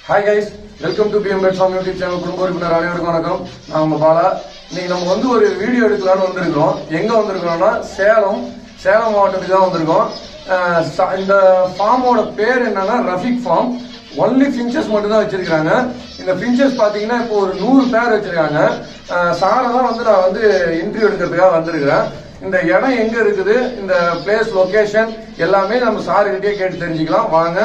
hi guys welcome to PM pet farm YouTube channel குடும்ப உறுப்பினர் அனைவருக்கும் வணக்கம் நான் உங்க பாலா இன்னைக்கு நம்ம வந்து ஒரு வீடியோ எடுக்கலாம்னு வந்திருக்கோம் எங்க வந்திருக்கோம்னா சேலம் சேலம் மாவட்டத்துக்கு தான் வந்திருக்கோம் அஹ் ச- இந்த ஃபார்மோட பேர் என்னன்னா ரஃபிக் ஃபார்ம் ஒன்லி ஃபின்ச்சஸ் மட்டும் தான் வச்சிருக்காங்க இந்த ஃபின்ச்சஸ் பாத்தீங்கன்னா இப்போ ஒரு நூறு பேர் வச்சிருக்காங்க அஹ் சாரை தான் வந்து நான் வந்து இன்டர்வியூ எடுக்கிறதுக்காக வந்திருக்கிறேன் இந்த இடம் எங்க இருக்குது இந்த பிளேஸ் லொகேஷன் எல்லாமே நம்ம சாருக்கிட்டே கேட்டு தெரிஞ்சுக்கலாம் வாங்க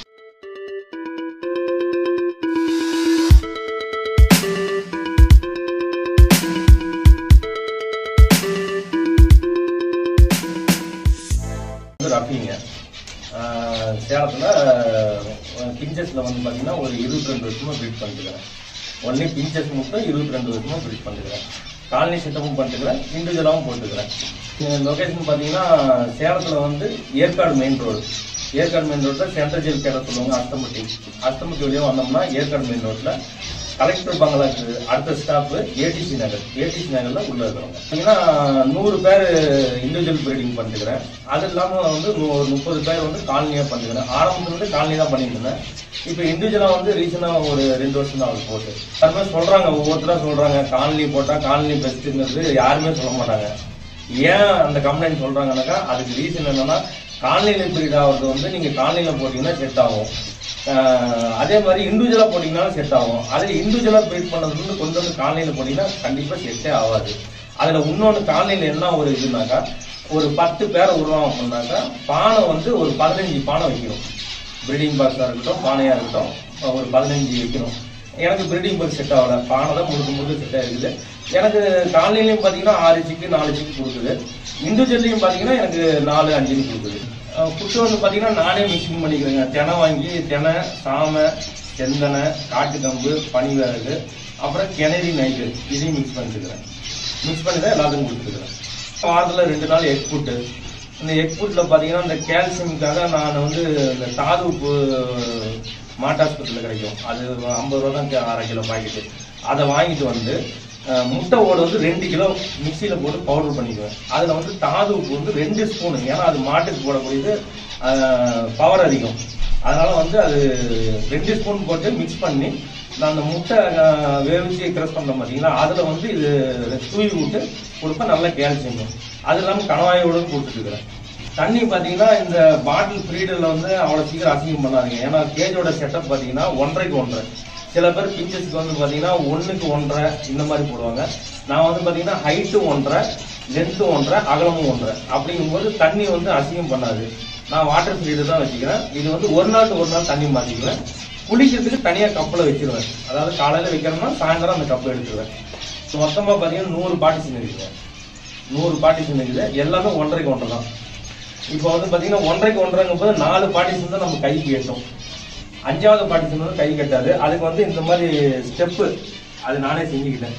வந்து ரஃபிங்க ஆஹ் சேலத்துல பிஞ்சஸ்ல வந்து பாத்தீங்கன்னா ஒரு இருபத்தி ரெண்டு வருஷமா பில்ட் பண்ணிருக்கிறேன் ஒன்லி பிஞ்சஸ் மட்டும் இருபத்தி ரெண்டு வருஷமா பில்ட் பண்ணிருக்கிறேன் காலனி செட்டப்பும் பண்ணிருக்கிறேன் இண்டிவிஜுவலாகவும் போட்டுக்கிறேன் லொகேஷன் பாத்தீங்கன்னா சேலத்துல வந்து Yercaud main road Yercaud main ரோட்ல சென்ட்ரல் ஜெயில் கேட சொல்லுவாங்க அஸ்தம்பட்டி அஸ்தம்பட்டி வழியா வந்தோம்னா ஏற்காடு மெயின் ரோட்ல கலெக்டர் பங்களாக்கு அடுத்த ஸ்டாப் ஏடிசி நகர் ஏடிசி நகர்ல உள்ள இருக்கிறோம் பாத்தீங்கன்னா நூறு பேர் இண்டிவிஜுவல் பிரீடிங் பண்ணிக்கிறேன் அது இல்லாம வந்து நூ- ஒரு முப்பது பேர் வந்து காலனியா பண்ணிக்கிறேன் ஆரம்பத்துல இருந்து காலனி தான் பண்ணிட்டு இருந்தேன் இப்போ இண்டிவிஜுவலா வந்து ரீசனா ஒரு ரெண்டு வருஷம் தான் ஆகுது போட்டு எல்லாருமே சொல்றாங்க ஒவ்வொருத்தரா சொல்றாங்க காலனி போட்டா காலனி பெஸ்ட்ங்கிறது யாருமே சொல்ல மாட்டாங்க ஏன் அந்த கம்ப்ளைண்ட் சொல்றாங்கன்னாக்கா அதுக்கு ரீசன் என்னன்னா காலனியில பிரீட் ஆகிறது வந்து நீங்க காலனியில போட்டீங்கன்னா செட் ஆகும் ஆஹ் அதே மாதிரி இண்டிவிஜுவலா போட்டீங்கன்னாலும் செட் ஆகும் அதே இண்டிவிஜுவலா பிரீட் பண்ணது வந்து கொண்டு வந்து காலனியில போட்டீங்கன்னா கண்டிப்பா செட்டே ஆகாது அதுல இன்னொன்னு காலனியில என்ன ஒரு இதுனாக்கா ஒரு பத்து பேரை உருவாகம் அப்படின்னாக்கா பானை வந்து ஒரு பதினஞ்சு பானை வைக்கணும் பிரீடிங் பாக்ஸா இருக்கட்டும் பானையா இருக்கட்டும் ஒரு பதினஞ்சு வைக்கணும் எனக்கு பிரீடிங் பாக்ஸ் செட் ஆகல பானை தான் முழுக்க முழுக்க செட் ஆயிருக்குது எனக்கு காலனிலையும் பாத்தீங்கன்னா ஆறு சிக்கு நாலு சிக்கு கொடுக்குது இண்டிவிஜுவல்லையும் பாத்தீங்கன்னா எனக்கு நாலு அஞ்சுன்னு கொடுக்குது ஃபுட்டு வந்து பாத்தீங்கன்னா நானே மிக்சிங் பண்ணிக்கிறேங்க தினை வாங்கி தினை சாமை செந்தனை காட்டுக்கம்பு பனிவிறகு அப்புறம் கிணறி நைட்டு இதையும் மிக்ஸ் பண்ணிட்டுக்கிறேன் மிக்ஸ் பண்ணி தான் எல்லாத்துக்கும் கொடுத்துருக்குறேன் வாரத்தில் ரெண்டு நாள் எக் ஃபுட்டு இந்த எக் ஃபுட்டில் பார்த்தீங்கன்னா இந்த கால்சியமுக்காக நான் வந்து இந்த தாது உப்பு மாட்டாஸ்பத்திரியில் கிடைக்கும் அது ஐம்பது ரூபா தான் கே- அரை கிலோ பாக்கெட்டு அதை வாங்கிட்டு வந்து அஹ், முட்டை ஓடு வந்து ரெண்டு கிலோ மிக்சியில் போட்டு பவுடர் பண்ணிக்குவேன் அதில் வந்து தாது உப்பு வந்து ரெண்டு ஸ்பூனு ஏன்னா அது மாட்டுக்கு போடக்கூடியது பவர் அதிகம் அதனால வந்து அது ரெண்டு ஸ்பூன் போட்டு மிக்ஸ் பண்ணி நான் அந்த முட்டை அஹ், வேவிச்சு கிரஸ் பண்றேன் பார்த்தீங்களா அதில் வந்து இது தூவி விட்டு கொடுப்பேன் நல்ல கால்சியம் அது இல்லாமல் கணவாயோடு கொடுத்துட்டுருக்கிறேன் தண்ணி பார்த்தீங்கன்னா இந்த பாட்டில் ஃப்ரீடரில் வந்து அவ்வளோ சீக்கிரம் அசிங்கம் பண்ணாதீங்க ஏன்னா கேஜோட செட்டப் பார்த்தீங்கன்னா ஒன்றரைக்கு ஒன்றரை சில பேர் பிஞ்சஸ்க்கு வந்து பார்த்தீங்கன்னா ஒன்றுக்கு ஒன்றரை இந்த மாதிரி போடுவாங்க நான் வந்து பார்த்தீங்கன்னா ஹைட்டு ஒன்றரை லென்த்து ஒன்றரை அகலமும் ஒன்றரை அப்படிங்கும்போது தண்ணி வந்து அசிங்கம் பண்ணாது நான் வாட்டர் ஃப்ரீடர் தான் வச்சுக்கிறேன் இது வந்து ஒரு நாள் ஒரு நாள் தண்ணி மாற்றிக்குவேன் குளிக்கிறதுக்கு தனியாக கப்பில் வச்சிருவேன் அதாவது காலையில் வைக்கிறோம்னா சாயந்தரம் அந்த கப்பை எடுத்துருவேன் மொத்தமாக பார்த்தீங்கன்னா நூறு பார்ட்டிஷன் இருக்குது நூறு பார்ட்டிஷன் இருக்குது எல்லாமே ஒன்றரைக்கு ஒன்றரை தான் இப்போ வந்து பார்த்தீங்கன்னா ஒன்றரைக்கு ஒன்றரைங்கும் போது நாலு பார்ட்டிஷன் தான் நம்ம கைக்கு எட்டும் அஞ்சாவது பார்ட்டிஷன் வந்து கை கட்டாது அதுக்கு வந்து இந்த மாதிரி ஸ்டெப்பு அது நானே செஞ்சுக்கிட்டேன்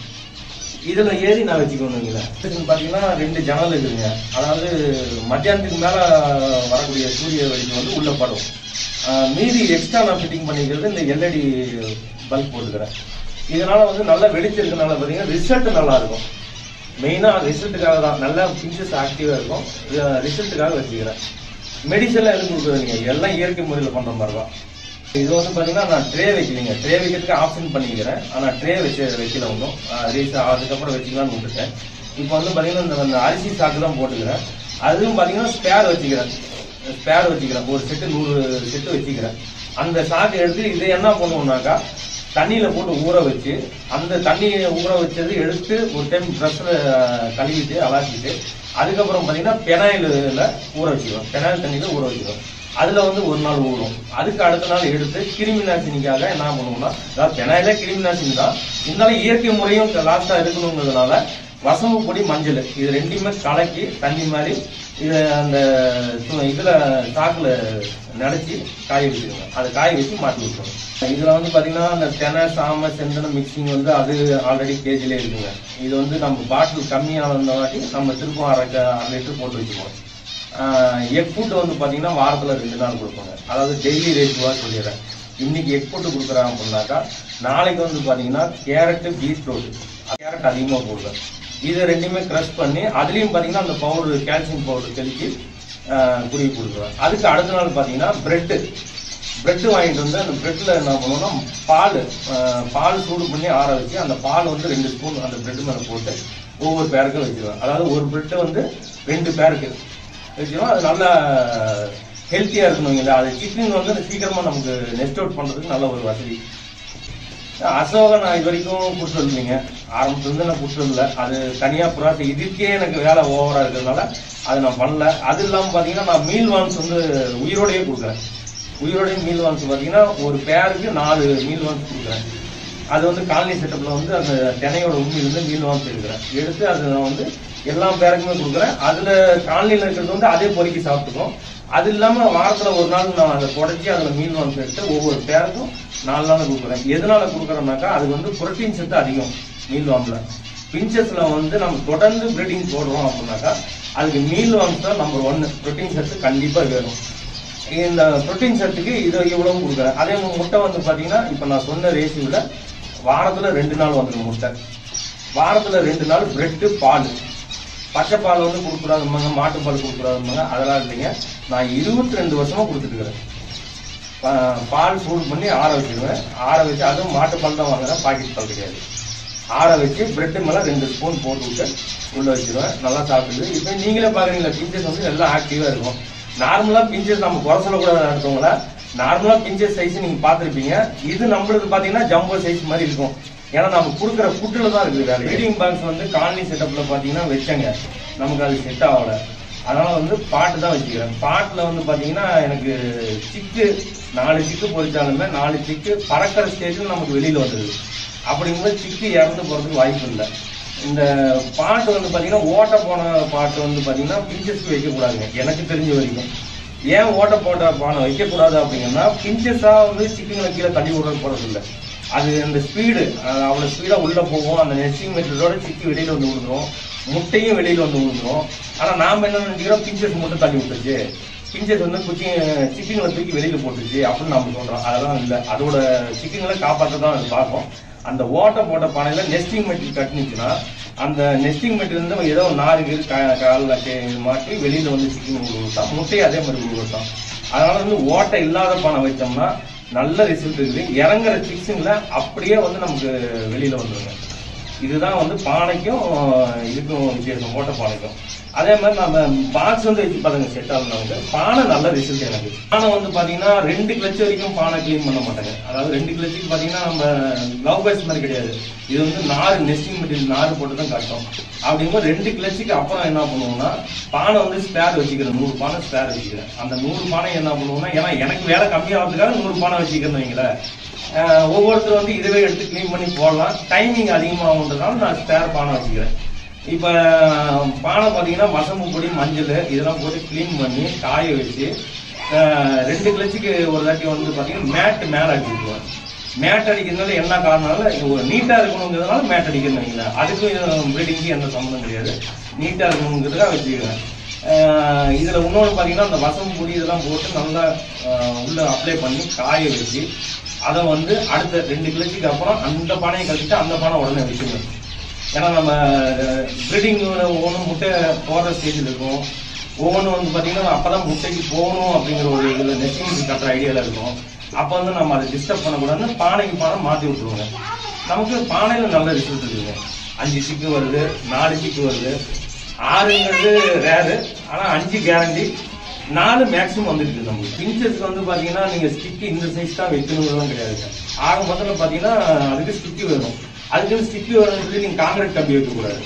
இதுல ஏறி நான் வச்சுக்கணுங்களேன் பாத்தீங்கன்னா ரெண்டு ஜன்னல் இருக்குதுங்க அதாவது மத்தியானத்துக்கு மேல வரக்கூடிய சூரிய வெளிச்சம் வந்து உள்ள படும் ஆஹ் மீதி எக்ஸ்ட்ரா நான் ஃபிட்டிங் பண்ணிக்கிறது இந்த எல்இடி பல்ப் போட்டுக்கிறேன் இதனால வந்து நல்ல வெளிச்சம் இருக்கனால பாத்தீங்கன்னா ரிசல்ட் நல்லா இருக்கும் மெயினா ரிசல்ட்டுக்காக தான் நல்லா பிஞ்சஸ் ஆக்டிவா இருக்கும் ரிசல்ட்டுக்காக வச்சுக்கிறேன் மெடிசன்லாம் எதுவும் கொடுக்குறது நீங்க எல்லாம் இயற்கை முறையில் பண்ற மாதிரி தான் இது வந்து பாத்தீங்கன்னா நான் ட்ரே வைக்கலைங்க ட்ரே வைக்கிறதுக்கு ஆப்ஷன் பண்ணிக்கிறேன் ஆனா ட்ரே வச்சு வைக்கல ஒன்றும் ரீஸ் அதுக்கப்புறம் வச்சுக்கலாம்னு விட்டுட்டேன் இப்போ வந்து பாத்தீங்கன்னா இந்த- இந்த அரிசி சாக்கு தான் போட்டுக்கிறேன் அதுவும் பாத்தீங்கன்னா ஸ்பேர் வச்சுக்கிறேன் ஸ்பேர் வச்சுக்கிறேன் ஒரு செட்டு நூறு செட்டு வச்சுக்கிறேன் அந்த சாக்கு எடுத்து இதை என்ன பண்ணுவோம்னாக்கா தண்ணியில போட்டு ஊற வச்சு அந்த தண்ணியை ஊற வச்சது எடுத்து ஒரு டைம் ட்ரெஸ்ல கழுவிட்டு அலாசிட்டு அதுக்கப்புறம் பாத்தீங்கன்னா பெனாயில ஊற வச்சுக்குவோம் பெனாயில் தண்ணியில ஊற வச்சுக்குவோம் அதுல வந்து ஒரு நாள் ஊறும் அதுக்கு அடுத்த நாள் எடுத்து கிருமி நாசினிக்காக என்ன பண்ணுவோம்னா அதாவது பெனாயிலே கிருமி நாசினி தான் இருந்தாலும் இயற்கை முறையும் லாஸ்டா இருக்கணுங்கிறதுனால வசம்பு பொடி மஞ்சள் இது ரெண்டையுமே கலக்கி தண்ணி மாதிரி இது அந்த சு- இதுல சாக்குல நினைச்சு காய வச்சுக்கோங்க அதை காய வச்சு மாட்டி விட்டுருவோம் இதுல வந்து பாத்தீங்கன்னா அந்த தெனை சாமை செந்தனை மிக்சிங் வந்து அது ஆல்ரெடி கேஜிலே இருக்குங்க இது வந்து நம்ம பாட்டில் கம்மியாக வந்த வாட்டி நம்ம திருப்பம் அரை க- அரை லிட்டர் போட்டு வச்சுக்குவோம் எக் ஃபுட் வந்து பாத்தீங்கன்னா வாரத்துல ரெண்டு நாள் கொடுப்போங்க அதாவது டெய்லி ரேட்டுவா சொல்லிடுறேன் இன்னைக்கு எக் ஃபுட் கொடுக்குறாங்க அப்படின்னாக்கா நாளைக்கு வந்து பாத்தீங்கன்னா கேரட்டு பீட்ரூட் கேரட் அதிகமா போடுவேன் இது ரெண்டுமே க்ரஷ் பண்ணி அதுலயும் பாத்தீங்கன்னா அந்த பவுடர் கால்சியம் பவுடர் தெளிச்சு குடிக்க கொடுக்குவேன் அதுக்கு அடுத்த நாள் பாத்தீங்கன்னா பிரெட் பிரெட் வாங்கிட்டு வந்து அந்த பிரெட்ல என்ன பண்ணுவோம்னா பால் அஹ், பால் சூடு பண்ணி ஆற வச்சு அந்த பால் வந்து ரெண்டு ஸ்பூன் அந்த பிரெட் மேல போட்டு ஒவ்வொரு பேருக்கும் வச்சிருவேன் அதாவது ஒரு பிரெட் வந்து ரெண்டு பேருக்கு வச்சிருவோம் அது நல்லா ஹெல்த்தியா இருக்கணும் இல்லையா அது சிக்கன் வந்து சீக்கிரமா நமக்கு நெஸ்ட் அவுட் பண்றதுக்கு நல்ல ஒரு வசதி அசோகா நான் இது வரைக்கும் கொடுத்தது இல்லைங்க ஆரம்பத்துலேருந்து நான் கொடுத்தது இல்லை அது தனியாக ப்ராசஸ் இதுக்கே எனக்கு வேலை ஓவராக இருக்கிறதுனால அதை நான் பண்ணல அது இல்லாமல் பார்த்தீங்கன்னா நான் மீல் வான்ஸ் வந்து உயிரோடையே கொடுக்குறேன் உயிரோடைய மீல் வான்ஸ் பார்த்தீங்கன்னா ஒரு பேருக்கு நாலு மீல் வான்ஸ் கொடுக்குறேன் அது வந்து காலனி செட்டப்பில் வந்து அந்த தினையோட உண்மையிலேருந்து மீல் வான்ஸ் எடுக்கிறேன் எடுத்து அதை நான் வந்து எல்லா பேருக்குமே கொடுக்குறேன் அதில் காலனியில் இருக்கிறது வந்து அதே பொறுக்கி சாப்பிட்டுக்கும் அது இல்லாமல் வாரத்தில் ஒரு நாள் நான் அதை புடைச்சி அதில் மீன் வாங்கி எடுத்து ஒவ்வொரு பேருக்கும் நாலு நாள் கொடுக்குறேன் எதனால கொடுக்குறோம்னாக்கா அது வந்து புரோட்டீன் சத்து அதிகம் மீல் வாம்பில் பிஞ்சஸ்ல வந்து நம்ம தொடர்ந்து ப்ரீடிங் போடுறோம் அப்படின்னாக்கா அதுக்கு மீல் வாம்ஸ் தான் நம்பர் ஒன்னு புரோட்டீன் சத்து கண்டிப்பாக வேணும் இந்த புரோட்டீன் சத்துக்கு இது இவ்வளவு கொடுக்குறேன் அதே மாதிரி முட்டை வந்து பார்த்தீங்கன்னா இப்போ நான் சொன்ன ரேஷியோவில் வாரத்தில் ரெண்டு நாள் வந்துடும் முட்டை வாரத்தில் ரெண்டு நாள் பிரெட்டு பால் பச்சை பால் வந்து கொடுக்கூடாதுமாங்க மாட்டுப்பால் கொடுக்கூடாதுமாங்க அதெல்லாம் இல்லைங்க நான் இருபத்தி ரெண்டு வருஷமா கொடுத்துட்டு இருக்கிறேன் பா- பால் சூடு பண்ணி ஆற வச்சிடுவேன் ஆற வச்சு அதுவும் மாட்டுப்பால் தான் வாங்குறேன் பாக்கெட் பால் கிடையாது ஆற வச்சு பிரெட்டு மேலே ரெண்டு ஸ்பூன் போட்டு விட்டு உள்ள வச்சிருவேன் நல்லா சாப்பிடுது இப்போ நீங்களே பாக்குறீங்களா பிஞ்சஸ் வந்து எல்லாம் ஆக்டிவா இருக்கும் நார்மலா பிஞ்சஸ் நம்ம குறை சொல்லக்கூடாது அடுத்தவங்கள நார்மலா பிஞ்சஸ் சைஸ் நீங்க பார்த்திருப்பீங்க இது நம்மளுக்கு பாத்தீங்கன்னா ஜம்போ சைஸ் மாதிரி இருக்கும் ஏன்னா நம்ம கொடுக்குற ஃபுட்டுல தான் இருக்குது வேலை ரீடிங் பாக்ஸ் வந்து காலனி செட்டப்ல பாத்தீங்கன்னா வச்சேங்க நமக்கு அது செட் ஆகல அதனால வந்து பாட்டு தான் வச்சுக்கிறேன் பாட்டுல வந்து பாத்தீங்கன்னா எனக்கு சிக்கு நாலு சிக்கு பொறிச்சாலுமே நாலு சிக்கு பறக்கிற ஸ்டேஜ்ல நமக்கு வெளியில வந்துடுது அப்படிங்கும்போது சிக்கு இறந்து போறதுக்கு வாய்ப்பு இல்லை இந்த பாட்டு வந்து பாத்தீங்கன்னா ஓட்ட போன பாட்டு வந்து பாத்தீங்கன்னா பிஞ்சஸ்க்கு வைக்கக்கூடாதுங்க எனக்கு தெரிஞ்ச வரைக்கும் ஏன் ஓட்ட போட்ட பானை வைக்கக்கூடாது அப்படிங்கன்னா பிஞ்சஸா வந்து சிக்கங்களை கீழே தள்ளி விட போறது இல்லை அது அந்த ஸ்பீடு அவ்வளோ ஸ்பீடாக உள்ள போகும் அந்த நெஸ்டிங் மெத்தடோட சிக்கி வெளியில வந்து விழுந்துரும் முட்டையும் வெளியில வந்து விழுந்துரும் ஆனா நாம என்ன நினைக்கிறோம் பிஞ்சஸ் மட்டும் தள்ளி விட்டுருச்சு பிஞ்சஸ் வந்து குச்சி சிக்கங்களை தூக்கி வெளியில போட்டுச்சு அப்படின்னு நம்ம சொல்றோம் அதெல்லாம் இல்லை அதோட சிக்கங்களை காப்பாற்ற தான் அது பார்க்கும் அந்த ஓட்டை போட்ட பானையில நெஸ்டிங் மெட்டீரியல் கட்டினுச்சுன்னா அந்த நெஸ்டிங் மெட்டீரியல் இருந்து ஏதோ நாறு கீறு கா- கால்ல கே- மாட்டி வெளியில வந்து சிக்கன் கொடுத்தான் முட்டையை அதே மாதிரி கொடுத்தான் அதனால வந்து ஓட்டை இல்லாத பானை வச்சோம்னா நல்ல ரிசல்ட் இருக்குது இறங்குற சிக்ஸுங்கள அப்படியே வந்து நமக்கு வெளியில வந்துருங்க இதுதான் வந்து பானைக்கும் இதுக்கும் வித்தியாசம் ஓட்ட பானைக்கும் அதே மாதிரி நம்ம பாக்ஸ் வந்து வச்சு பாருங்க செட் ஆகுனவங்க பானை நல்ல ரிசல்ட் எனக்கு பானை வந்து பாத்தீங்கன்னா ரெண்டு கிளச் வரைக்கும் பானை க்ளீன் பண்ண மாட்டாங்க அதாவது ரெண்டு கிளச்சுக்கு பாத்தீங்கன்னா நம்ம லவ் பேஸ் மாதிரி கிடையாது இது வந்து நாறு நெஸ்டிங் மெட்டீரியல் நாறு போட்டு தான் காட்டும் அப்படிங்கும்போது ரெண்டு கிளச்சுக்கு அப்புறம் என்ன பண்ணுவோம்னா பானை வந்து ஸ்பேர் வச்சுக்கிறேன் நூறு பானை ஸ்பேர் வச்சுக்கிறேன் அந்த நூறு பானை என்ன பண்ணுவோம்னா ஏன்னா எனக்கு வேலை கம்மியாகிறதுக்காக நூறு பானை வச்சுக்கிறேன் வைங்களேன் ஆஹ் ஒவ்வொருத்தர் வந்து இதுவே எடுத்து க்ளீன் பண்ணி போடலாம் டைமிங் அதிகமாகுன்றதுனால நான் ஸ்பேர் பானை வச்சுக்கிறேன் இப்போ பானை பார்த்தீங்கன்னா வசம்பு பொடி மஞ்சள் இதெல்லாம் போட்டு க்ளீன் பண்ணி காய வச்சு ஆஹ் ரெண்டு கிளச்சுக்கு ஒரு தாட்டி வந்து பார்த்தீங்கன்னா மேட் மேலே அடிச்சுக்குவேன் மேட் அடிக்கிறதுனால என்ன காரணம்னால ஒரு நீட்டாக இருக்கணுங்கிறதுனால மேட் அடிக்கணும் வைங்களேன் அதுக்கும் ப்ரீடிங்க்கு எந்த சம்மந்தம் கிடையாது நீட்டாக இருக்கணுங்கிறதுக்காக வச்சுக்கிறேன் ஆஹ் இதுல இன்னொன்று பார்த்தீங்கன்னா அந்த வசம் பொடி இதெல்லாம் போட்டு நல்லா ஆஹ் உள்ள அப்ளை பண்ணி காய வச்சு அதை வந்து அடுத்த ரெண்டு கிலோச்சுக்கு அப்புறம் அந்த பானையை கழிச்சுட்டு அந்த பானை உடனே வச்சுக்கணும் ஏன்னா நம்ம ப்ரீடிங் ஒவ்வொன்றும் முட்டை போடுற ஸ்டேஜில் இருக்கும் ஒவ்வொன்றும் வந்து பார்த்தீங்கன்னா அப்பதான் முட்டைக்கு போகணும் அப்படிங்கிற ஒரு இதில் நெஸ்டிங் கட்டுற ஐடியாவில் இருக்கும் அப்போ வந்து நம்ம அதை டிஸ்டர்ப் பண்ணக்கூடாதுன்னு பானைக்கு பானை மாற்றி விட்டுருவோங்க நமக்கு பானையில் நல்ல ரிசல்ட் இருக்குங்க அஞ்சு சிக்கு வருது நாலு சிக்கு வருது ஆறுங்கிறது ரேரு ஆனா அஞ்சு கேரண்டி நாலு மேக்ஸிமம் வந்துருக்கு நமக்கு பிஞ்சஸ்க்கு வந்து பாத்தீங்கன்னா நீங்க ஸ்டிக் இந்த சைஸ் தான் வைக்கணுங்கிறதும் கிடையாதுங்க ஆக மொத்தத்தில் பாத்தீங்கன்னா அதுக்கு ஸ்டிக் வேணும் அதுக்கு ஸ்டிக் வேணும்னு சொல்லி நீங்க காங்கிரீட் கம்பி வைக்கக்கூடாது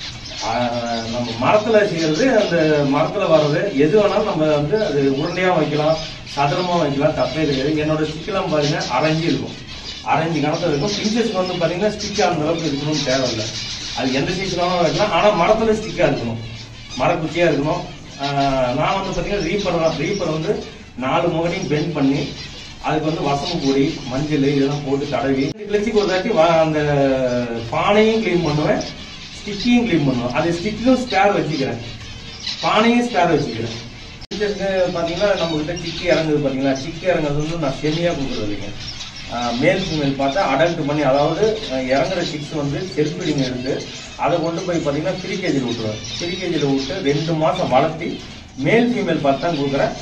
ஆஹ் நம்ம மரத்துல செய்யறது அந்த மரத்துல வர்றது எது வேணாலும் நம்ம வந்து அது உருண்டையா வைக்கலாம் சதுரமா வைக்கலாம் தப்பே கிடையாது என்னோட ஸ்டிக்கெல்லாம் பாருங்க அரைஞ்சு இருக்கும் அரைஞ்சு கணத்துல இருக்கும் பிஞ்சஸ்க்கு வந்து பாத்தீங்கன்னா ஸ்டிக் அந்த அளவுக்கு இருக்கணும்னு தேவையில்லை அது எந்த சீசனாலும் வைக்கலாம் ஆனா மரத்துல ஸ்டிக்கா இருக்கணும் மரக்குச்சியா இருக்கணும் ஆஹ் நான் வந்து பாத்தீங்கன்னா ரீப்பர் தான் ரீப்பர் வந்து நாலு முகடையும் பெண்ட் பண்ணி அதுக்கு வந்து வசம்பு பொடி மஞ்சள் இதெல்லாம் போட்டு தடவி கிளச்சிக்கு ஒரு தாட்டி வா- அந்த பானையும் க்ளீன் பண்ணுவேன் ஸ்டிக்கையும் க்ளீன் பண்ணுவேன் அது ஸ்டிக்கும் ஸ்பேர் வச்சுக்கிறேன் பானையும் ஸ்பேர் வச்சுக்கிறேன் டீச்சர்ஸ்க்கு பார்த்தீங்கன்னா நம்ம கிட்ட சிக்கி இறங்குது பார்த்தீங்களா சிக்கி இறங்குறது வந்து நான் செமியாக கொடுக்குறது இல்லைங்க மேல் ஃபீமேல் பார்த்தா அடல்ட் பண்ணி அதாவது அஹ், இறங்குற சிக்ஸ் வந்து செல்ஃப் ஃபீடிங் எடுத்து அதை கொண்டு போய் பார்த்தீங்கன்னா த்ரீ கேஜியில் விட்டுருவேன் த்ரீ கேஜியில் விட்டு ரெண்டு மாதம் வளர்த்தி மேல் ஃபீமேல் பார்த்து தான் கொடுக்குறேன்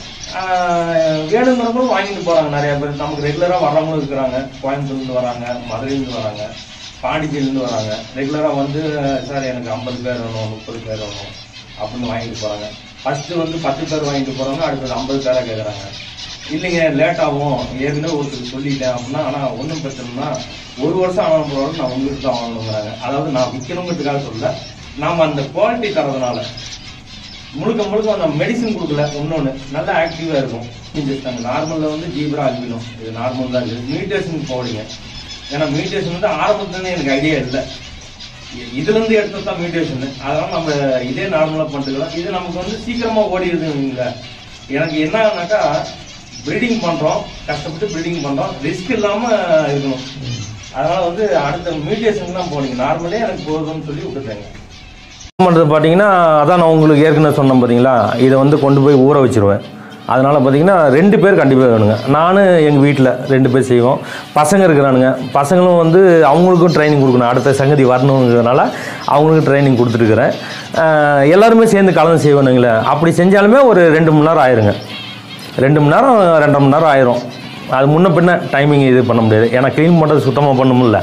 ஆஹ் வேணுங்கிறவங்களும் வாங்கிட்டு போறாங்க நிறைய பேர் நமக்கு ரெகுலரா வர்றவங்களும் இருக்கிறாங்க கோயம்புத்தூர்லேருந்து வராங்க மதுரையிலேருந்து வராங்க பாண்டிச்சேரியிலேருந்து வராங்க ரெகுலரா வந்து சார் எனக்கு ஐம்பது பேர் வேணும் முப்பது பேர் வேணும் அப்படின்னு வாங்கிட்டு போறாங்க ஃபர்ஸ்ட் வந்து பத்து பேர் வாங்கிட்டு போறாங்க அடுத்தது ஐம்பது பேரா கேட்குறாங்க இல்லைங்க லேட் ஆகும் ஏற்கனவே ஒருத்தருக்கு சொல்லிட்டேன் அப்படின்னா ஆனால் ஒன்றும் பிரச்சனைனா ஒரு வருஷம் ஆன போகிறோம் நான் உங்களுக்கு தான் வாங்கணுங்கிறாங்க அதாவது நான் விற்கணுங்கிறதுக்காக சொல்ல நாம் அந்த குவாலிட்டி தரதுனால முழுக்க முழுக்க அந்த மெடிசன் கொடுக்கல இன்னொன்று நல்லா ஆக்டிவாக இருக்கும் இன்ஜெக்ஷன் நார்மலில் வந்து ஜீப்ரா அல்பினோ இது நார்மல் தான் இருக்குது மியூட்டேஷன் போடுங்க ஏன்னா மியூட்டேஷன் வந்து ஆரம்பத்துலேருந்து எனக்கு ஐடியா இல்லை இ- இதுல இருந்து எடுத்தது தான் மியூட்டேஷன் அதனால நம்ம இதே நார்மலா பண்ணிக்கலாம் இது நமக்கு வந்து சீக்கிரமா ஓடிடுதுங்க எனக்கு என்னன்னாக்கா ப்ரீடிங் பண்றோம் கஷ்டப்பட்டு ப்ரீடிங் பண்றோம் ரிஸ்க் இல்லாம இருக்கணும் அதனால வந்து அடுத்த மியூட்டேஷன் தான் போனீங்க நார்மலே எனக்கு போதும்னு சொல்லி விட்டுட்டாங்க பண்ணுறது பார்த்தீங்கன்னா அதான் நான் உங்களுக்கு ஏற்கனவே சொன்னேன் பார்த்தீங்களா இதை வந்து கொண்டு போய் ஊற வச்சிருவேன் அதனால் பார்த்தீங்கன்னா ரெண்டு பேர் கண்டிப்பாக வேணுங்க நான் எங்கள் வீட்டில் ரெண்டு பேர் செய்வோம் பசங்க இருக்கிறானுங்க பசங்களும் வந்து அவங்களுக்கும் ட்ரைனிங் கொடுக்கணும் அடுத்த சங்கதி வரணுங்கிறதுனால அவங்களுக்கும் ட்ரைனிங் கொடுத்துருக்குறேன் ஆஹ் எல்லாருமே சேர்ந்து கலந்து செய்வேனுங்களே அப்படி செஞ்சாலுமே ஒரு ரெண்டு மணி நேரம் ஆயிருங்க ரெண்டு மணி நேரம் ரெண்டரை மணி நேரம் ஆயிரும் அது முன்ன பின்ன டைமிங் இது பண்ண முடியாது ஏன்னா க்ளீன் பண்ணுறது சுத்தமாக பண்ண முடியல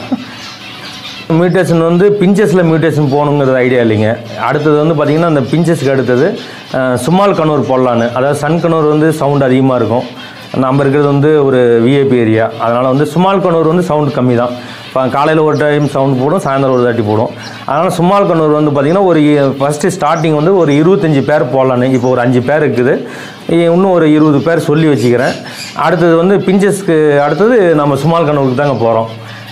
மியூட்டேஷன் வந்து பிஞ்சஸில் மியூட்டேஷன் போகணுங்கிறது ஐடியா இல்லைங்க அடுத்தது வந்து பார்த்திங்கன்னா அந்த பிஞ்சஸ்க்கு அடுத்தது அஹ், சுமால் கனூர் போடலான்னு அதாவது சன் கனூர் வந்து சவுண்ட் அதிகமாக இருக்கும் நம்ம இருக்கிறது வந்து ஒரு விஐபி ஏரியா அதனால் வந்து சுமால் கனூர் வந்து சவுண்ட் கம்மி தான் இப்போ காலையில் ஒரு டைம் சவுண்ட் போடும் சாயந்தரம் ஒரு தாட்டி போடும் அதனால் சுமால் கனூர் வந்து பார்த்திங்கன்னா ஒரு ஃபஸ்ட்டு ஸ்டார்டிங் வந்து ஒரு இருபத்தஞ்சி பேர் போடலான்னு இப்போ ஒரு அஞ்சு பேர் இருக்குது இ- இன்னும் ஒரு இருபது பேர் சொல்லி வச்சுக்கிறேன் அடுத்தது வந்து பிஞ்சஸ்க்கு அடுத்தது நம்ம சுமால் கனூருக்கு தாங்க போகிறோம்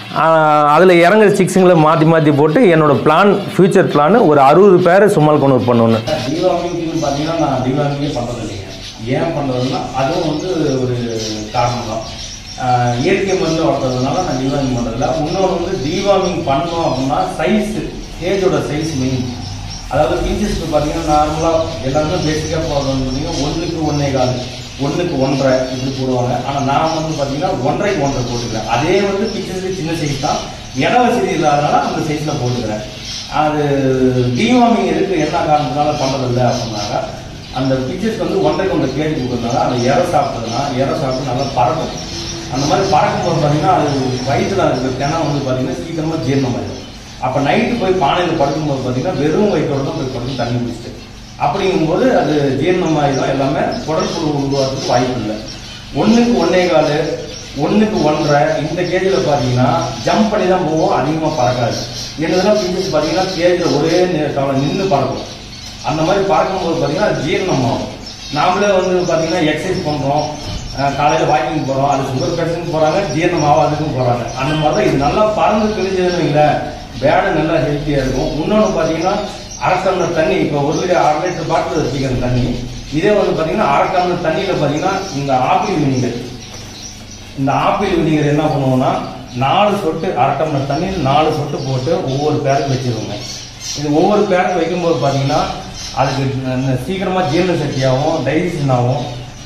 அதில் இறங்குற சிக்ஸுங்களை மாற்றி மாற்றி போட்டு என்னோட பிளான் ஃப்யூச்சர் பிளான் ஒரு அறுபது பேரை சும்மால் கொண்டு பண்ணணும் டிவார்மிங்னு பார்த்தீங்கன்னா நான் டிவார்மிங்கே பண்ணுறது இல்லைங்க ஏன் பண்ணுறதுன்னா அதுவும் வந்து ஒரு காரணம் தான் ஆஹ் இயற்கை மருந்து வளர்த்ததுனால நான் டிவார்மிங் பண்ணுறதில்ல இன்னொன்று வந்து டிவார்மிங் பண்ணோம் அப்படின்னா சைஸ் கேஜோட சைஸ் மெயின் அதாவது பிஞ்சஸ்க்கு பார்த்தீங்கன்னா நார்மலாக எல்லாருமே பேசிக்காக போடுறது பார்த்தீங்கன்னா ஒன்றுக்கு ஒன்றே கால் ஒன்றுக்கு ஒன்றரை இப்படி போடுவாங்க ஆனால் நான் வந்து பார்த்தீங்கன்னா ஒன்றரைக்கு ஒன்றரை போட்டுக்கிறேன் அதே வந்து பிஞ்சஸ்க்கு சின்ன சைஸ் தான் இட வசதி இல்லாதனால அந்த சைஸில் போட்டுக்கிறேன் அது டிவார்மிங் எதுக்கு என்ன காரணத்தினால பண்ணுறதில்ல அப்படின்னாக்கா அந்த பிச்சர்ஸ் வந்து ஒன்றைக்கு ஒன்றை கேட்டு கொடுக்கறதுனால அந்த இறை சாப்பிட்டதுன்னா இறை சாப்பிட்டு நல்லா பறக்கும் அந்த மாதிரி பறக்கும் போது பார்த்தீங்கன்னா அது வயிற்றுல இருக்கிற தினம் வந்து பார்த்தீங்கன்னா சீக்கிரமாக ஜீரணமாயிடும் அப்போ நைட்டு போய் பானையில் படுக்கும்போது பார்த்தீங்கன்னா வெறும் வயிற்றோட தான் போய் படுத்து தண்ணி குடிச்சிட்டு அப்படிங்கும்போது அது ஜீரணமாயிடும் எல்லாமே குடற்புழு உருவாகிறதுக்கு வாய்ப்பு இல்லை ஒன்றுக்கு ஒன்னே கால் ஒன்றுக்கு ஒன்றரை இந்த கேஜில் பார்த்தீங்கன்னா ஜம்ப் பண்ணி தான் போவோம் அதிகமாக பறக்காது என்னதுன்னா பிஞ்சஸ் பார்த்தீங்கன்னா கேஜில் ஒரே நேரத்தில் நின்று பறக்கும் அந்த மாதிரி பறக்கும்போது பார்த்தீங்கன்னா அது ஜீரணம் ஆகும் நாமளே வந்து பார்த்தீங்கன்னா எக்ஸசைஸ் பண்ணுறோம் காலையில் வாக்கிங் போகிறோம் அது சுகர் பேஷண்ட் போகிறாங்க ஜீரணம் ஆகாதுக்கும் போகிறாங்க அந்த மாதிரி தான் இது நல்லா பறந்து கிழிஞ்சதுன்னு இல்லை பேடு நல்லா ஹெல்த்தியாக இருக்கும் இன்னொன்று பார்த்தீங்கன்னா அரை டம்ளர் தண்ணி இப்போ ஒரு லிட்டர் அரை லிட்டர் பாட்டில் வச்சுக்கிற தண்ணி இதே வந்து பார்த்தீங்கன்னா அரை டம்ளர் தண்ணியில் பார்த்தீங்கன்னா இந்த ஆப்பிள் வினிகர் இந்த ஆப்பிள் வினிகர் என்ன பண்ணுவோம்னா நாலு சொட்டு அரை டம்ளர் தண்ணியில் நாலு சொட்டு போட்டு ஒவ்வொரு பேருக்கு வச்சிருவோங்க இது ஒவ்வொரு பேருக்கு வைக்கும்போது பார்த்தீங்கன்னா அதுக்கு ந- சீக்கிரமா ஜீரண சக்தியாகவும் டைஜஷன் ஆகும்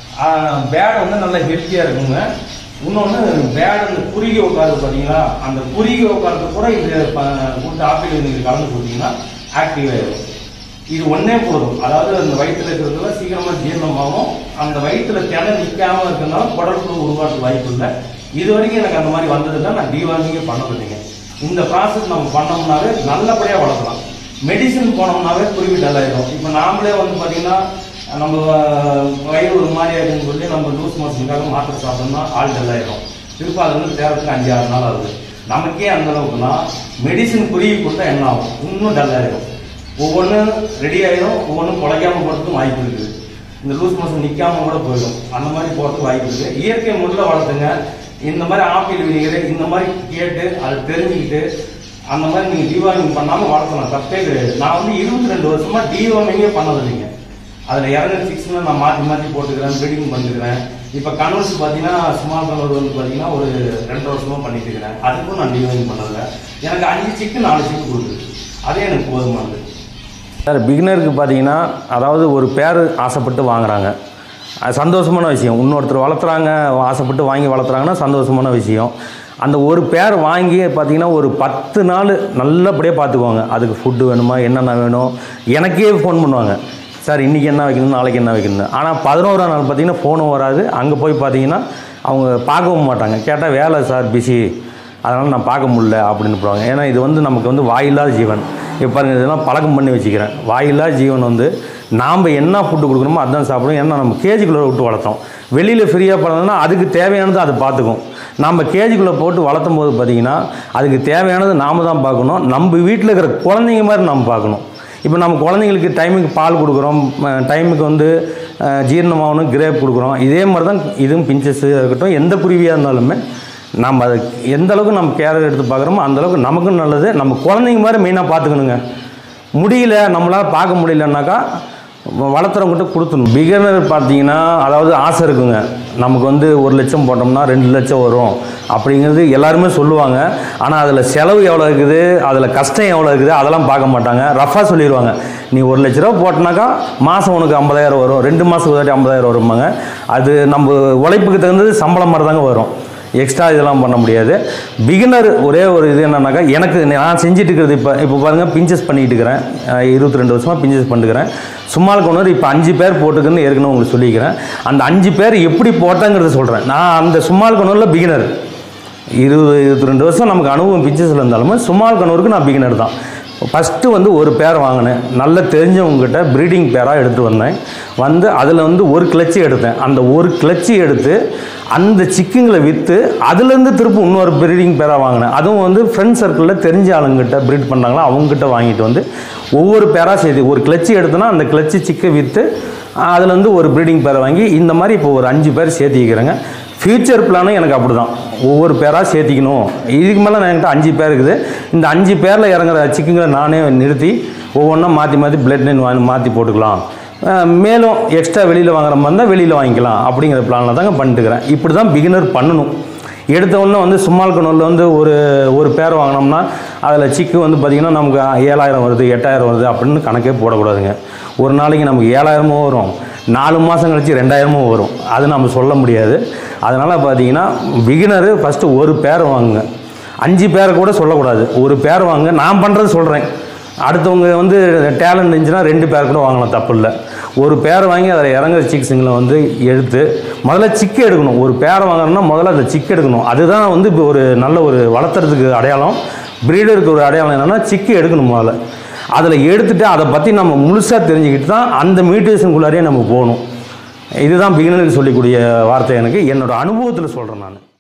பேடை வந்து நல்லா ஹெல்த்தியாக இருக்குங்க இன்னொன்று பேட் அந்த குறுகி உட்காந்து பார்த்தீங்களா அந்த குறுகி உட்காந்து கூட இது ப- கொடுத்து ஆப்பிள் வினிகர் கலந்து கொடுத்தீங்கன்னா ஆக்டிவ் ஆயிடும் இது ஒண்ணே போதும் அதாவது அந்த வயிற்றுல இருக்கிறதுல சீக்கிரமா ஜீரணமாகும் அந்த வயிற்றுல திணை நிற்காம இருக்கிறதுனால குடற்புழு உருவாக்க வாய்ப்பு இல்லை இது வரைக்கும் எனக்கு அந்த மாதிரி வந்ததுன்னா நான் டிவார்மிங்கே பண்ணதில்லைங்க இந்த ப்ராசஸ் நம்ம பண்ணோம்னாவே நல்லபடியா வளர்க்கலாம் மெடிசன் போனோம்னாவே குருவி டல்லாயிடும் இப்போ நாமளே வந்து பார்த்தீங்கன்னா நம்ம அஹ், வயிறு ஒரு மாதிரி ஆகுதுன்னு சொல்லி நம்ம லூஸ் மோஷனுக்காக மாத்திரை சாப்பிட்டோம்னா ஆள் டல்லாயிடும் திருப்ப அது வந்து தேரத்துக்கு அஞ்சு ஆறு நாள் ஆகுது நமக்கே அந்த அளவுக்குன்னா மெடிசன் குருவி கொடுத்தா என்ன ஆகும் இன்னும் டல்லாயிடும் ஒவ்வொன்றும் ரெடி ஆயிடும் ஒவ்வொன்றும் குலைக்காம போகிறதுக்கும் வாய்ப்பு இருக்குது இந்த லூஸ் மோஷன் நிற்காம கூட போயிடும் அந்த மாதிரி போகிறதுக்கு வாய்ப்பு இருக்குது இயற்கை முறையில் வளர்த்துங்க இந்த மாதிரி ஆப்பிள் வினிகர் இந்த மாதிரி கேட்டு அதை தெரிஞ்சுக்கிட்டு அந்த மாதிரி நீங்கள் டிவார்மிங் பண்ணாமல் வளர்த்தலாம் தப்பே கிடையாது நான் வந்து இருபத்தி ரெண்டு வருஷமா டிவார்மிங்கே பண்ணது இல்லைங்க அதில் இரநூறு சிக்ஸ்னு நான் மாற்றி மாற்றி போட்டுக்கிறேன் ப்ரீடிங் பண்ணிக்கிறேன் இப்போ கன்வர்ஸ் பார்த்தீங்கன்னா ஸ்மால் கன்வர் வந்து பார்த்தீங்கன்னா ஒரு ரெண்டு வருஷமா பண்ணிட்டு இருக்கிறேன் அதுக்கும் நான் டிவார்மிங் பண்ணதில்ல எனக்கு அஞ்சு சிக்கு நாலு சிக்கு கொடுக்குது அதே எனக்கு போதுமானது சார் பிகினருக்கு பார்த்தீங்கன்னா அதாவது ஒரு பேர் ஆசைப்பட்டு வாங்குறாங்க அது சந்தோஷமான விஷயம் இன்னொருத்தர் வளர்த்துறாங்க ஆசைப்பட்டு வாங்கி வளர்த்துறாங்கன்னா சந்தோஷமான விஷயம் அந்த ஒரு பேர் வாங்கி பார்த்தீங்கன்னா ஒரு பத்து நாள் நல்லபடியாக பார்த்துக்குவாங்க அதுக்கு ஃபுட்டு வேணுமா என்னென்ன வேணும் எனக்கே ஃபோன் பண்ணுவாங்க சார் இன்றைக்கி என்ன வைக்கணும் நாளைக்கு என்ன வைக்கணும் ஆனால் பதினோராம் நாள் பார்த்தீங்கன்னா ஃபோனும் வராது அங்கே போய் பார்த்தீங்கன்னா அவங்க பார்க்கவும் மாட்டாங்க கேட்டால் வேலை சார் பிஸி அதனால் நான் பார்க்க முடியல அப்படின்னு போவாங்க ஏன்னா இது வந்து நமக்கு வந்து வாயில்லாத ஜீவன் இப்போ பாருங்க இதெல்லாம் பழக்கம் பண்ணி வச்சுக்கிறேன் வாயில்லாத ஜீவன் வந்து நாம் என்ன ஃபுட்டு கொடுக்கணுமோ அதுதான் சாப்பிடும் ஏன்னா நம்ம கேஜிக்குள்ளே விட்டு வளர்த்தோம் வெளியில் ஃப்ரீயாக பண்ணணும்னா அதுக்கு தேவையானது அது பார்த்துக்கும் நம்ம கேஜிக்குள்ளே போட்டு வளர்த்தும் போது பார்த்தீங்கன்னா அதுக்கு தேவையானது நாம தான் பார்க்கணும் நம்ம வீட்டில் இருக்கிற குழந்தைங்க மாதிரி நம்ம பார்க்கணும் இப்போ நம்ம குழந்தைங்களுக்கு டைமுக்கு பால் கொடுக்குறோம் ம- டைமுக்கு வந்து அஹ், ஜீரணமாகணும் கிரேப் கொடுக்குறோம் இதே மாதிரி தான் இதுவும் பிஞ்சஸ் இருக்கட்டும் எந்த குருவியாக இருந்தாலுமே நம்ம அதை எந்த அளவுக்கு நம்ம கேர் எடுத்து பார்க்குறோமோ அந்த அளவுக்கு நமக்கும் நல்லது நம்ம குழந்தைங்க மாதிரி மெயினாக பார்த்துக்கணுங்க முடியல நம்மளால் பார்க்க முடியலன்னாக்கா வளர்த்துறவங்ககிட்ட கொடுத்துடணும் பிகினர் பார்த்தீங்கன்னா அதாவது ஆசை இருக்குங்க நமக்கு வந்து ஒரு லட்சம் போட்டோம்னா ரெண்டு லட்சம் வரும் அப்படிங்கிறது எல்லாருமே சொல்லுவாங்க ஆனால் அதில் செலவு எவ்வளோ இருக்குது அதில் கஷ்டம் எவ்வளோ இருக்குது அதெல்லாம் பார்க்க மாட்டாங்க ரஃபாக சொல்லிடுவாங்க நீ ஒரு லட்ச ரூபா போட்டனாக்கா மாதம் உனக்கு ஐம்பதாயிரம் வரும் ரெண்டு மாதம் ஒரு ஐம்பதாயிரம் வரும்பாங்க அது நம்ம உழைப்புக்கு தகுந்தது சம்பளம் மாதிரி தாங்க வரும் எக்ஸ்ட்ரா இதெல்லாம் பண்ண முடியாது பிகினர் ஒரே ஒரு இது என்னன்னாக்கா எனக்கு நான் செஞ்சுட்டு இருக்கிறது இப்போ இப்போ பாருங்கள் பிஞ்சஸ் பண்ணிட்டு இருக்கிறேன் அஹ் இருபத்தி ரெண்டு வருஷமாக பிஞ்சஸ் பண்ணிக்கிறேன் சும்மால் கொண்டு இப்போ அஞ்சு பேர் போட்டுக்குன்னு ஏற்கனவே உங்களுக்கு சொல்லிக்கிறேன் அந்த அஞ்சு பேர் எப்படி போட்டேங்கிறத சொல்கிறேன் நான் அந்த சும்மால் கொண்டூரில் பிகினர் இருபது இருபத்தி ரெண்டு வருஷம் நமக்கு அனுபவம் பிச்சர்ஸில் இருந்தாலுமே சும்மால் கனூருக்கு நான் பிகினர் தான் ஃபஸ்ட்டு வந்து ஒரு பேர் வாங்கினேன் நல்ல தெரிஞ்சவங்ககிட்ட ப்ரீடிங் பேராக எடுத்து வந்தேன் வந்து அதில் வந்து ஒரு கிளச்சி எடுத்தேன் அந்த ஒரு கிளச்சி எடுத்து அந்த சிக்குங்களை விற்று அதுலேருந்து திரும்ப இன்னொரு ப்ரீடிங் பேராக வாங்கினேன் அதுவும் வந்து ஃப்ரெண்ட் சர்க்கிளில் தெரிஞ்ச ஆளுங்கிட்ட ப்ரீட் பண்ணாங்களோ அவங்ககிட்ட வாங்கிட்டு வந்து ஒவ்வொரு பேராக சேர்த்து ஒரு கிளச்சி எடுத்தோன்னா அந்த கிளச்சி சிக்கை விற்று அதுலேருந்து ஒரு ப்ரீடிங் பேரை வாங்கி இந்த மாதிரி இப்போ ஒரு அஞ்சு பேர் சேர்த்திக்கிறேங்க ஃப்யூச்சர் பிளானும் எனக்கு அப்படி தான் ஒவ்வொரு பேராக சேர்த்திக்கணும் இதுக்கு மேலே நான் என்கிட்ட அஞ்சு பேர் இருக்குது இந்த அஞ்சு பேரில் இறங்குற சிக்குங்களை நானே நிறுத்தி ஒவ்வொன்றா மாற்றி மாற்றி பிளட் லைன் வாங்கி மாற்றி போட்டுக்கலாம் அஹ் மேலும் எக்ஸ்ட்ரா வெளியில் வாங்குற மாதிரி இருந்தால் வெளியில் வாங்கிக்கலாம் அப்படிங்கிற பிளானில் தாங்க பண்ணிட்டுக்கிறேன் இப்படி தான் பிகினர் பண்ணணும் எடுத்த உடனே வந்து சும்மால் கனூரில் வந்து ஒரு ஒரு பேர் வாங்கினோம்னா அதில் சிக்கு வந்து பார்த்திங்கன்னா நமக்கு ஏழாயிரம் வருது எட்டாயிரம் வருது அப்படின்னு கணக்கே போடக்கூடாதுங்க ஒரு நாளைக்கு நமக்கு ஏழாயிரமும் வரும் நாலு மாதம் கழிச்சு ரெண்டாயிரமும் வரும் அது நம்ம சொல்ல முடியாது அதனால் பார்த்தீங்கன்னா பிகினரு ஃபஸ்ட்டு ஒரு பேர் வாங்குங்க அஞ்சு பேரை கூட சொல்லக்கூடாது ஒரு பேர் வாங்க நான் பண்ணுறது சொல்கிறேன் அடுத்தவங்க வந்து டேலண்ட் இருந்துச்சுன்னா ரெண்டு பேர் கூட வாங்கலாம் தப்பு இல்லை ஒரு பேர் வாங்கி அதில் இறங்குற சிக்ஸுங்களை வந்து எடுத்து முதல்ல சிக்கு எடுக்கணும் ஒரு பேரை வாங்கணும்னா முதல்ல அந்த சிக்கு எடுக்கணும் அதுதான் வந்து இப்போ ஒரு நல்ல ஒரு வளர்த்துறதுக்கு அடையாளம் ப்ரீடருக்கு ஒரு அடையாளம் என்னென்னா சிக்கு எடுக்கணும் முதல்ல அதில் எடுத்துட்டு அதை பற்றி நம்ம முழுசாக தெரிஞ்சுக்கிட்டு தான் அந்த மியூட்டேஷனுக்குள்ளாரே நம்ம போகணும் இதுதான் பிகினருக்கு சொல்லக்கூடிய வார்த்தை எனக்கு என்னோட அனுபவத்தில் சொல்கிறேன் நான்